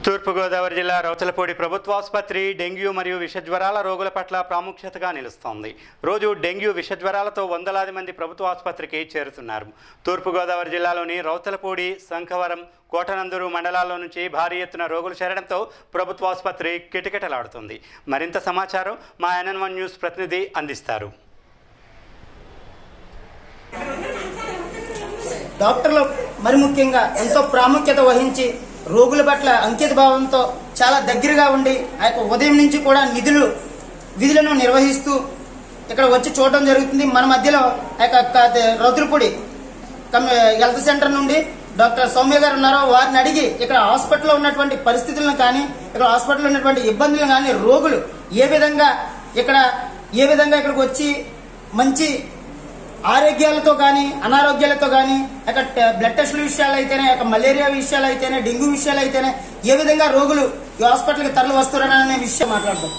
తూర్పుగోదావరి జిల్లా రౌతలపూడి ప్రభుత్వాసుపత్రి డెంగ్యూ మరియు విషజ్వరాల రోగుల పట్ల ప్రాముఖ్యతగా నిలుస్తోంది రోజు డెంగ్యూ విషజ్వరాలతో వందలాది మంది ప్రభుత్వ ఆసుపత్రికి చేరుతున్నారు తూర్పుగోదావరి జిల్లాలోని రౌతలపూడి శంఖవరం కోటనందూరు మండలాల్లో నుంచి భారీ ఎత్తున రోగులు చేరడంతో ప్రభుత్వ ఆసుపత్రి కిటకిటలాడుతుంది మరింత సమాచారం మా ఎన్ఎన్ వన్ న్యూస్ ప్రతినిధి అందిస్తారు డాక్టర్లు మరి ముఖ్యంగా ఎంతో ప్రాముఖ్యత వహించి రోగుల పట్ల అంకిత భావంతో చాలా దగ్గరగా ఉండి ఆ యొక్క ఉదయం నుంచి కూడా నిధులు విధులను నిర్వహిస్తూ ఇక్కడ వచ్చి చూడడం జరుగుతుంది మన మధ్యలో ఆ యొక్క క- రౌతులపూడి కమ్- హెల్త్ సెంటర్ నుండి డాక్టర్ సౌమ్య గారు ఉన్నారు వారిని అడిగి ఇక్కడ హాస్పిటల్లో ఉన్నటువంటి పరిస్థితులను కానీ ఇక్కడ హాస్పిటల్లో ఉన్నటువంటి ఇబ్బందులను కానీ రోగులు ఏ విధంగా ఇక్కడ ఏ విధంగా ఇక్కడికి వచ్చి మంచి ఆరోగ్యాలతో కానీ అనారోగ్యాలతో కానీ అక్కడ బ్లడ్ టెస్టుల విషయాలు అయితేనే అక్కడ మలేరియా విషయాలు అయితేనే డెంగ్యూ విషయాలు అయితేనే ఏ విధంగా రోగులు ఈ హాస్పిటల్కి తరలి వస్తున్నారనే విషయం మాట్లాడదాం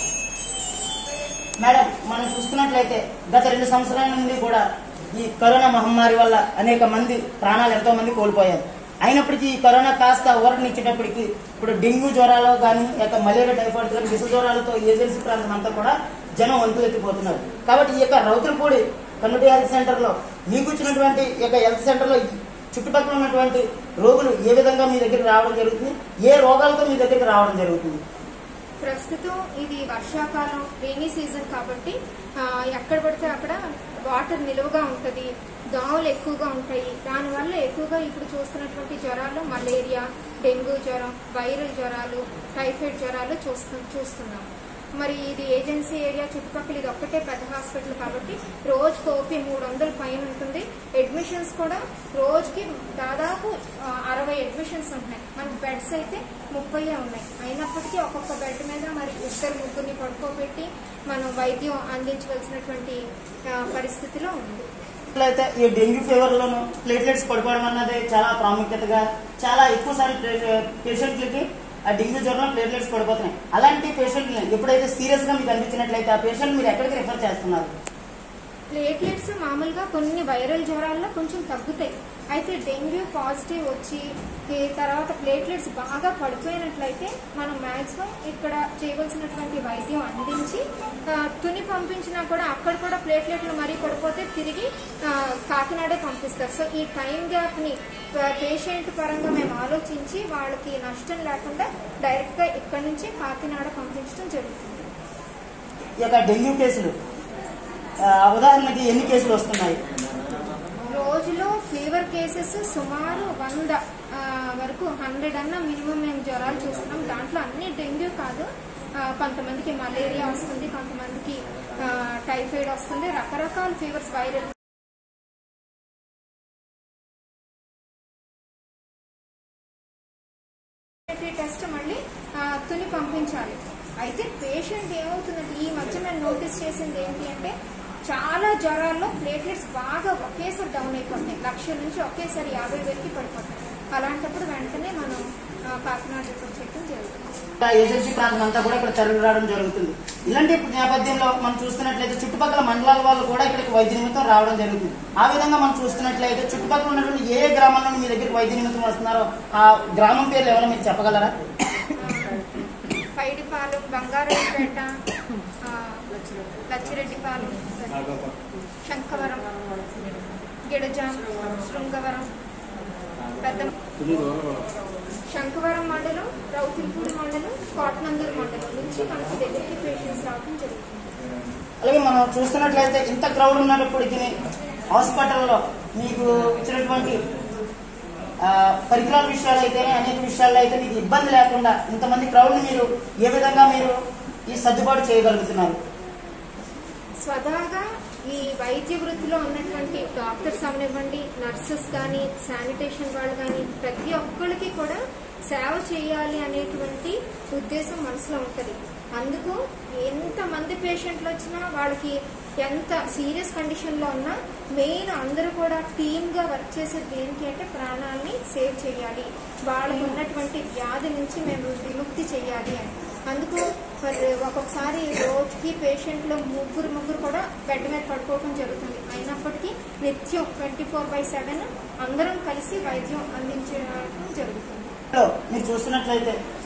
మేడం మనం చూస్తున్నట్లయితే గత రెండు సంవత్సరాల నుండి కూడా ఈ కరోనా మహమ్మారి వల్ల అనేక మంది ప్రాణాలు ఎంతో మంది కోల్పోయారు అయినప్పటికీ ఈ కరోనా కాస్త ఊరటనిచ్చేటప్పటికి ఇప్పుడు డెంగ్యూ జ్వరాలు కానీ యొక్క మలేరియా టైఫాయిడ్ కానీ విష జ్వరాలతో ఏజెన్సీ ప్రాంతం అంతా కూడా జనం వంతులెత్తిపోతున్నారు కాబట్టి ఈ యొక్క రౌతులపూడి కమ్యూనిటీ హెల్త్ సెంటర్ లో మీకు ఇచ్చినటువంటి ఈ యొక్క హెల్త్ సెంటర్ లో చుట్టుపక్కల ఉన్నటువంటి రోగులు ఏ విధంగా మీ దగ్గరికి రావడం జరుగుతుంది ఏ రోగాలతో మీ దగ్గరికి రావడం జరుగుతుంది ప్రస్తుతం ఇది వర్షాకాలం రెయినీ సీజన్ కాబట్టి ఆ, ఎక్కడ పడితే అక్కడ వాటర్ నిలువగా ఉంటుంది దోమలు ఎక్కువగా ఉంటాయి దానివల్ల ఎక్కువగా ఇప్పుడు చూస్తున్నటువంటి జ్వరాలు మలేరియా డెంగ్యూ జ్వరం వైరల్ జ్వరాలు టైఫాయిడ్ జ్వరాలు చూస్తు చూస్తున్నాం మరి ఇది ఏజెన్సీ ఏరియా చుట్టుపక్కల ఇది ఒక్కటే పెద్ద హాస్పిటల్ కాబట్టి రోజుకు ఓపీ మూడు వందల పైన ఉంటుంది అడ్మిషన్స్ కూడా రోజుకి దాదాపు ఆ, అరవై అడ్మిషన్స్ ఉంటున్నాయి మనకి బెడ్స్ అయితే ముప్పై ఉన్నాయి అయినప్పటికీ ఒక్కొక్క బెడ్ మీద మరి ఇద్దరు ముగ్గురిని పడుకోబెట్టి మనం వైద్యం అందించవలసినటువంటి ఆ, పరిస్థితిలో ఉంది అయితే ఈ డెంగ్యూ ఫీవర్ లోను ప్లేట్లెట్స్ పడిపోవడం అన్నది చాలా ప్రాముఖ్యతగా చాలా ఎక్కువ సార్లు పేషెంట్లకి ఆ డెంగ్యూ జ్వరంలో ప్లేట్లెట్స్ పడిపోతున్నాయి అలాంటి పేషెంట్ని ఎప్పుడైతే సీరియస్ గా మీకు అనిపించినట్లయితే ఆ పేషెంట్ మీరు ఎక్కడికి రిఫర్ చేస్తున్నారు ప్లేట్లెట్స్ మామూలుగా కొన్ని వైరల్ జ్వరాల్లో కొంచెం తగ్గుతాయి అయితే డెంగ్యూ పాజిటివ్ వచ్చి ఈ తర్వాత ప్లేట్లెట్స్ బాగా పడిపోయినట్లయితే మనం మాక్సిమం ఇక్కడ చేయవలసినటువంటి వైద్యం అందించి ఆ, తుని పంపించినా కూడా అక్కడ కూడా ప్లేట్లెట్లు మరీ పడిపోతే తిరిగి ఆ, కాకినాడే పంపిస్తారు సో ఈ టైం గ్యాప్ని పేషెంట్ పరంగా మేము ఆలోచించి వాళ్ళకి నష్టం లేకుండా డైరెక్ట్గా ఇక్కడ నుంచి కాకినాడ పంపించడం జరుగుతుంది ఈ యొక్క డెంగ్యూ కేసులు ఆ, ఉదాహరణకి ఎన్ని కేసులు వస్తున్నాయి రోజులో ఫీవర్ కేసెస్ సుమారు వంద ఆ, వరకు హండ్రెడ్ అన్న మినిమం మేము జ్వరాలు చూస్తున్నాం దాంట్లో అన్ని డెంగ్యూ కాదు ఆ, కొంతమందికి మలేరియా వస్తుంది కొంతమందికి ఆ, టైఫాయిడ్ వస్తుంది రకరకాల ఫీవర్స్ వైరల్ టెస్ట్ మళ్ళీ ఆ, తుని పంపించాలి అయితే పేషెంట్ ఏమవుతుందంటే ఈ మధ్య మేము నోటీస్ చేసింది ఏంటి అంటే చాలా జ్వరాల్లో ప్లేట్లెట్స్ బాగా ఒకేసారి డౌన్ అయిపోతున్నాయి లక్ష నుంచి ఒకేసారి యాభై వేలకి పడిపోతాయి అలాంటప్పుడు వెంటనే మనం ఆ, కాకినాడ రిపోర్ట్ చేయడం జరుగుతుంది ఆ ఏజెన్సీ ప్రాంతం అంతా కూడా ఇక్కడ తరలి రావడం జరుగుతుంది ఇలాంటి నేపథ్యంలో మనం చూస్తున్నట్లయితే చుట్టుపక్కల మండలాల వాళ్ళు కూడా ఇక్కడికి వైద్య నిమిత్తం రావడం జరుగుతుంది ఆ విధంగా మనం చూస్తున్నట్లయితే చుట్టుపక్కల ఉన్నటువంటి ఏ ఏ గ్రామాల నుండి మీ దగ్గరికి వైద్య నిమిత్తం వస్తున్నారో ఆ గ్రామం పేర్లు ఏమైనా మీరు చెప్పగలరా పైడిపాలెం బంగారెడ్డిపేట ఆ, లచ్చిరెడ్డిపాలెం శంఖవరం గిడజాం శృంగవరం పెద్ద శంఖవరం మండలం రౌతిల్పూడి మండలం కోటనందూరు మండలం నుంచి మనకి దగ్గరికి పేషెంట్స్ రావడం జరుగుతుంది అలాగే మనం చూస్తున్నట్లయితే ఇంత క్రౌడ్ ఉన్నప్పటికీ హాస్పిటల్లో మీకు ఇచ్చినటువంటి ఆ, పరికరాల విషయాలు అయితే అనేక విషయాల్లో అయితే మీకు ఇబ్బంది లేకుండా ఇంతమంది క్రౌడ్ని మీరు ఏ విధంగా మీరు ఈ సర్దుబాటు చేయగలుగుతున్నారు స్వతహాగా ఈ వైద్య వృత్తిలో ఉన్నటువంటి డాక్టర్స్ అవనివ్వండి నర్సెస్ కానీ శానిటేషన్ వాళ్ళు కానీ ప్రతి ఒక్కరికి కూడా సేవ చేయాలి అనేటువంటి ఉద్దేశం మనసులో ఉంటుంది అందుకు ఎంత మంది పేషెంట్లు వచ్చినా వాళ్ళకి ఎంత సీరియస్ కండిషన్లో ఉన్నా మెయిన్ అందరూ కూడా టీమ్గా వర్క్ చేసేది దేనికి అంటే ప్రాణాలని సేవ్ చేయాలి వాళ్ళకు ఉన్నటువంటి వ్యాధి నుంచి మేము విముక్తి చేయాలి అని అందుకు మరి ఒక్కొక్కసారి రోజుకి పేషెంట్లు ముగ్గురు ముగ్గురు కూడా బెడ్ మీద పడుకోవడం జరుగుతుంది అయినప్పటికీ నిత్యం ట్వంటీ ఫోర్ బై సెవెన్ అందరం కలిసి వైద్యం అందించడం జరుగుతుంది లో మీరు చూస్తున్నట్లయితే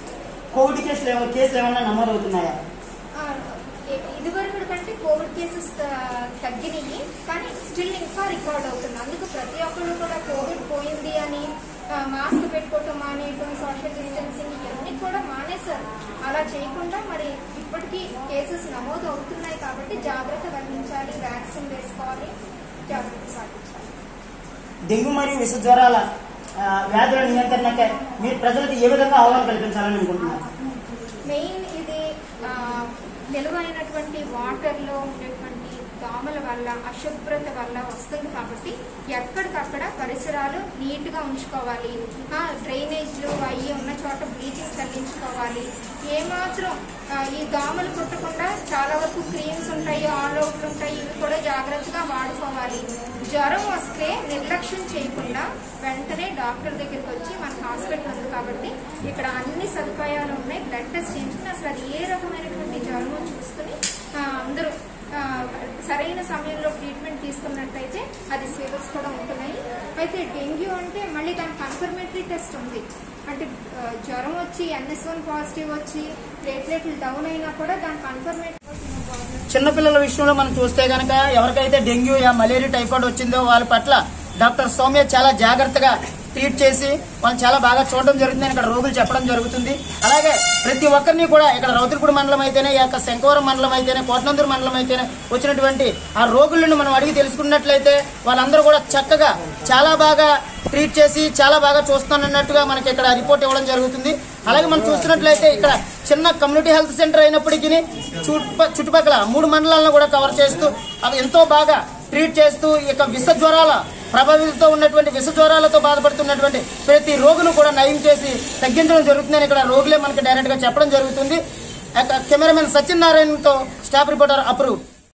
కోవిడ్ కేసులు ఏమైనా కేసులు ఏమైనా నమోదవుతున్నాయా ఆ, ఇ- ఇదివరకు కంటే కోవిడ్ కేసెస్ త- తగ్గినాయి కానీ స్టిల్ ఇంకా రికార్డ్ అవుతుంది అందుకు ప్రతి ఒక్కరు కూడా కోవిడ్ పోయింది అని ఆ, మాస్క్ పెట్టుకోవటం మానేయటం సోషల్ డిస్టెన్సింగ్ ఇవన్నీ కూడా మానేశారు అలా చేయకుండా మరి ఇప్పటికీ కేసెస్ నమోదు అవుతున్నాయి కాబట్టి జాగ్రత్త వహించాలి వ్యాక్సిన్ వేసుకోవాలి జాగ్రత్త పాటించాలి డెంగ్యూ మరియు విష జ్వరాల ఆ, వ్యాధుల నియంత్రణకై మీరు ప్రజలకు ఏ విధంగా అవగాహన కల్పించాలని అనుకుంటున్నారు మెయిన్ ఇది ఆ, నిలువైనటువంటి వాటర్లో ఉండేటువంటి దోమల వల్ల అశుభ్రత వల్ల వస్తుంది కాబట్టి ఎక్కడికక్కడ పరిసరాలు నీట్గా ఉంచుకోవాలి ఆ, డ్రైనేజ్లు అవి ఉన్న చోట బ్లీచింగ్ చల్లించుకోవాలి ఏమాత్రం ఆ, ఈ దోమలు కుట్టకుండా చాలా వరకు క్రీమ్స్ ఉంటాయి ఆల్ అవుట్లు ఉంటాయి ఇవి కూడా జాగ్రత్తగా వాడుకోవాలి జ్వరం వస్తే నిర్లక్ష్యం చేయకుండా వెంటనే డాక్టర్ దగ్గరికి వచ్చి మన హాస్పిటల్ ఉంది కాబట్టి ఇక్కడ అన్ని సదుపాయాలు ఉన్నాయి బ్లడ్ టెస్ట్ చేయించుకుని అసలు అది ఏ రకమైనటువంటి జ్వరమో చూసుకుని ఆ, అందరూ ఆ, సరైన సమయంలో ట్రీట్మెంట్ తీసుకున్నట్టయితే అది సేవస్ కూడా ఉంటున్నాయి అయితే డెంగ్యూ అంటే మళ్ళీ దాని కన్ఫర్మేటరీ టెస్ట్ ఉంది అంటే ఆ, జ్వరం వచ్చి ఎన్ఎస్ వన్ పాజిటివ్ వచ్చి ప్లేట్లెట్లు డౌన్ అయినా కూడా దాని కన్ఫర్మేటరీ చిన్నపిల్లల విషయంలో మనం చూస్తే గనక ఎవరికైతే డెంగ్యూ యా మలేరియా టైఫాయిడ్ వచ్చిందో వాళ్ళ పట్ల డాక్టర్ సౌమ్య చాలా జాగ్రత్తగా ట్రీట్ చేసి వాళ్ళు చాలా బాగా చూడడం జరుగుతుంది ఇక్కడ రోగులు చెప్పడం జరుగుతుంది అలాగే ప్రతి ఒక్కరిని కూడా ఇక్కడ రౌతులపూడి మండలం అయితేనే ఈ యొక్క శంకవరం మండలం అయితేనే కోటనందూరు మండలం అయితేనే వచ్చినటువంటి ఆ రోగులను మనం అడిగి తెలుసుకున్నట్లయితే వాళ్ళందరూ కూడా చక్కగా చాలా బాగా ట్రీట్ చేసి చాలా బాగా చూస్తానన్నట్టుగా మనకి ఇక్కడ రిపోర్ట్ ఇవ్వడం జరుగుతుంది అలాగే మనం చూస్తున్నట్లయితే ఇక్కడ చిన్న కమ్యూనిటీ హెల్త్ సెంటర్ అయినప్పటికీ చుట్టుప- చుట్టుపక్కల మూడు మండలాలను కూడా కవర్ చేస్తూ అవి ఎంతో బాగా ట్రీట్ చేస్తూ ఈ యొక్క విష జ్వరాల ప్రభావితంతో ఉన్నటువంటి విష జ్వరాలతో బాధపడుతున్నటువంటి ప్రతి రోగును కూడా నయం చేసి తగ్గించడం జరుగుతుందని ఇక్కడ రోగులే మనకి డైరెక్ట్ గా చెప్పడం జరుగుతుంది కెమెరామెన్ సత్యనారాయణతో స్టాఫ్ రిపోర్టర్ అప్రూవ్